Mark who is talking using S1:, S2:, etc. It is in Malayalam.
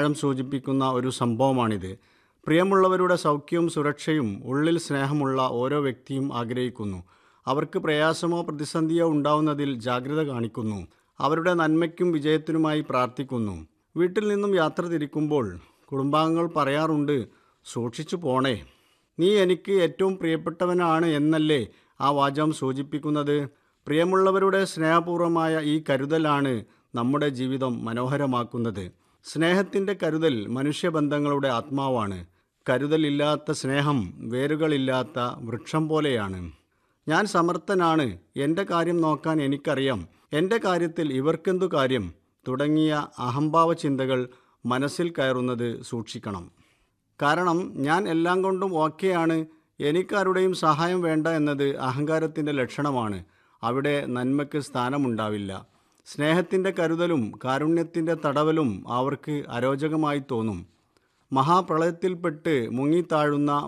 S1: ആഴം സൂചിപ്പിക്കുന്ന ഒരു സംഭവമാണിത് പ്രിയമുള്ളവരുടെ സൗഖ്യവും സുരക്ഷയും ഉള്ളിൽ സ്നേഹമുള്ള ഓരോ വ്യക്തിയും ആഗ്രഹിക്കുന്നു അവർക്ക് പ്രയാസമോ പ്രതിസന്ധിയോ ഉണ്ടാവുന്നതിൽ ജാഗ്രത കാണിക്കുന്നു അവരുടെ നന്മയ്ക്കും വിജയത്തിനുമായി പ്രാർത്ഥിക്കുന്നു വീട്ടിൽ നിന്നും യാത്ര തിരിക്കുമ്പോൾ കുടുംബാംഗങ്ങൾ പറയാറുണ്ട് സൂക്ഷിച്ചു പോണേ നീ എനിക്ക് ഏറ്റവും പ്രിയപ്പെട്ടവനാണ് എന്നല്ലേ ആ വാചകം സൂചിപ്പിക്കുന്നത് പ്രിയമുള്ളവരുടെ സ്നേഹപൂർവമായ ഈ കരുതലാണ് നമ്മുടെ ജീവിതം മനോഹരമാക്കുന്നത് സ്നേഹത്തിൻ്റെ കരുതൽ മനുഷ്യബന്ധങ്ങളുടെ ആത്മാവാണ് കരുതലില്ലാത്ത സ്നേഹം വേരുകളില്ലാത്ത വൃക്ഷം പോലെയാണ് ഞാൻ സമർത്ഥനാണ് എൻ്റെ കാര്യം നോക്കാൻ എനിക്കറിയാം എൻ്റെ കാര്യത്തിൽ ഇവർക്കെന്തു കാര്യം തുടങ്ങിയ അഹംഭാവ ചിന്തകൾ മനസ്സിൽ കയറുന്നത് സൂക്ഷിക്കണം കാരണം ഞാൻ എല്ലാം കൊണ്ടും ഓക്കെയാണ് എനിക്കാരുടെയും സഹായം വേണ്ട എന്നത് അഹങ്കാരത്തിൻ്റെ ലക്ഷണമാണ് അവിടെ നന്മയ്ക്ക് സ്ഥാനമുണ്ടാവില്ല സ്നേഹത്തിൻ്റെ കരുതലും കാരുണ്യത്തിൻ്റെ തടവലും അവർക്ക് അരോചകമായി തോന്നും മഹാപ്രളയത്തിൽപ്പെട്ട് മുങ്ങിത്താഴുന്ന